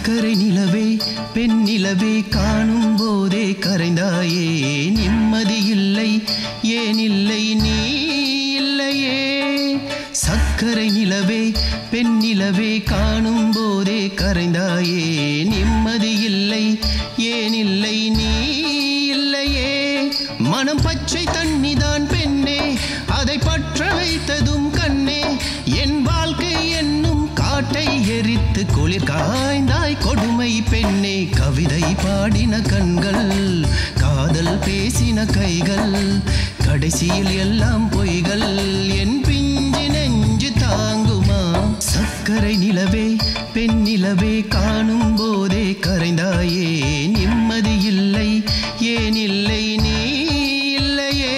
சக்கரை நிலவே பெண் நிலவே காணும் போதே கரைந்தாயே நிம்மதி இல்லை ஏன் இல்லை நீ இல்லையே சக்கரை நிலவே பெண் நிலவே காணும் போதே கரைந்தாயே நிம்மதி இல்லை ஏன் இல்லை நீ இல்லையே மனம் பச்சை தண்ணிதான் பெண்ணே அதை பற்ற வைத்ததும் கண்ணே என் வாழ்க்கை என்னும் காட்டை எரித்து குளிர் காய்ந்தாய் கொடுமை பெண்ணே கவிதை பாடின கண்கள் காதல் பேசின கைகள் கடைசியில் எல்லாம் பொய்கள் என் பிஞ்சு நெஞ்சு தாங்குமா சக்கரை நிலவே பெண் நிலவே காணும் போதே கரைந்தாயே நிம்மதி இல்லை ஏன் இல்லை நீ இல்லையே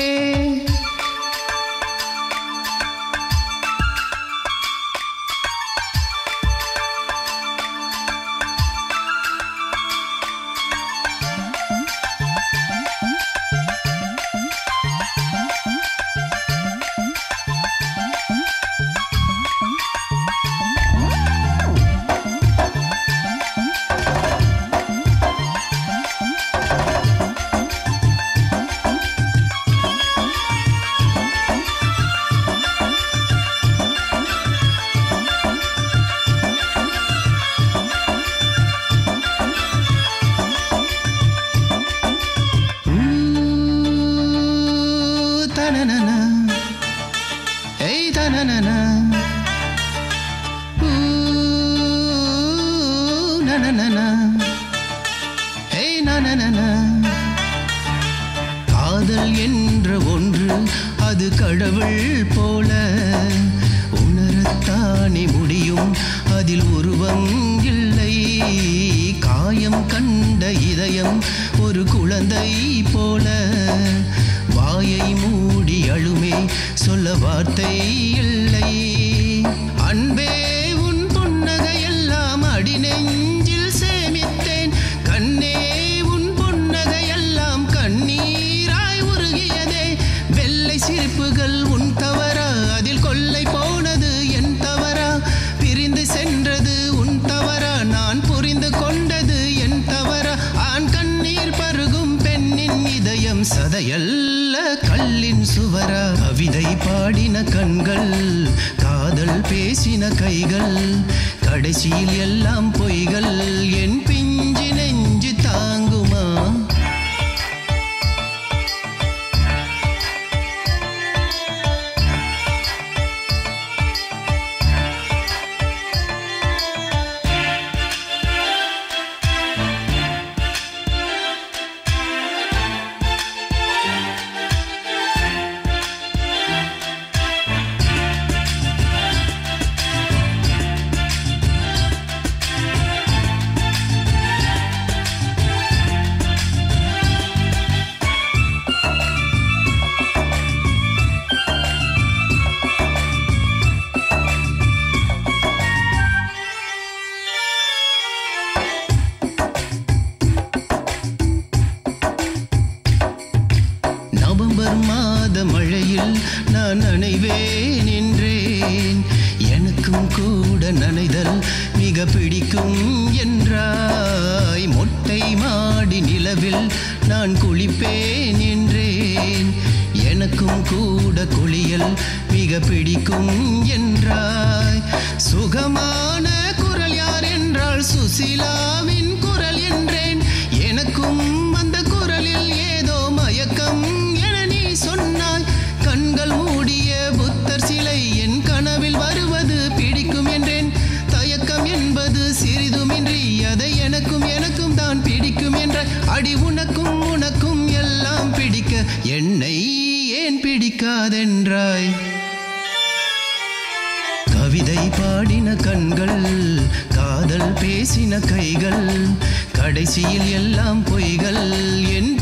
Ooh, ta-na-na-na. Hey, ta-na-na-na. Ooh, na-na-na-na. Hey, na-na-na-na. காதல் என்ற ஒன்று அது கடவுள் போல உணரத்தானே முடியும் அதில் உருவம் இல்லை காயம் கண்ட இதயம் ஒரு குழந்தை போல வாயை மூடி அழுமே சொல்ல வார்த்தை இல்லை அன்பே உன் புன்னகையெல்லாம் அடி நெஞ்சில் சேமித்தேன் கண்ணே உன் புன்னகையெல்லாம் கண்ணீராய் உருகியதே வெள்ளை சிரிப்புகள் உன் தவறா அதில் கொள்ளை போனது என் தவறா பிரிந்து சென்றது உன் தவறா நான் புரிந்து கொண்டது என் தவறா ஆண் கண்ணீர் பருகும் பெண்ணின் இதயம் சதையல்ல கல்லின் சுவரா கவிதை பாடின கண்கள் காதல் பேசின கைகள் கடைசியில் எல்லாம் பொய்கள் என் பிஞ்சு நெஞ்சு தாங்குமா நவம்பர் மாத மழையில் நான் நனைவேன் என்றேன் எனக்கும் கூட நனைதல் மிக பிடிக்கும் என்றாய் மொட்டை மாடி நிலவில் நான் குளிப்பேன் என்றேன் எனக்கும் கூட குளியல் மிக பிடிக்கும் என்றாய் சுகமான குரல் யார் என்றால் சுசிலாவின் குரல் என்றேன் எனக்கும் அந்த குரலில் ஏதோ மயக்கம் என நீ சொன்னாய் கண்கள் மூடிய புத்தர் சிலை என் கனவில் வருவது பிடிக்கும் என்றேன் தயக்கம் என்பது சிறிதுமின்றி அதை எனக்கும் எனக்கும் தான் பிடிக்கும் என்ற அடி உனக்கும் உனக்கும் எல்லாம் பிடிக்க என்னை ஏன் பிடிக்காதென்றாய் கவிதை பாடின கண்கள் காதல் பேசின கைகள் கடைசியில் எல்லாம் பொய்கள் என்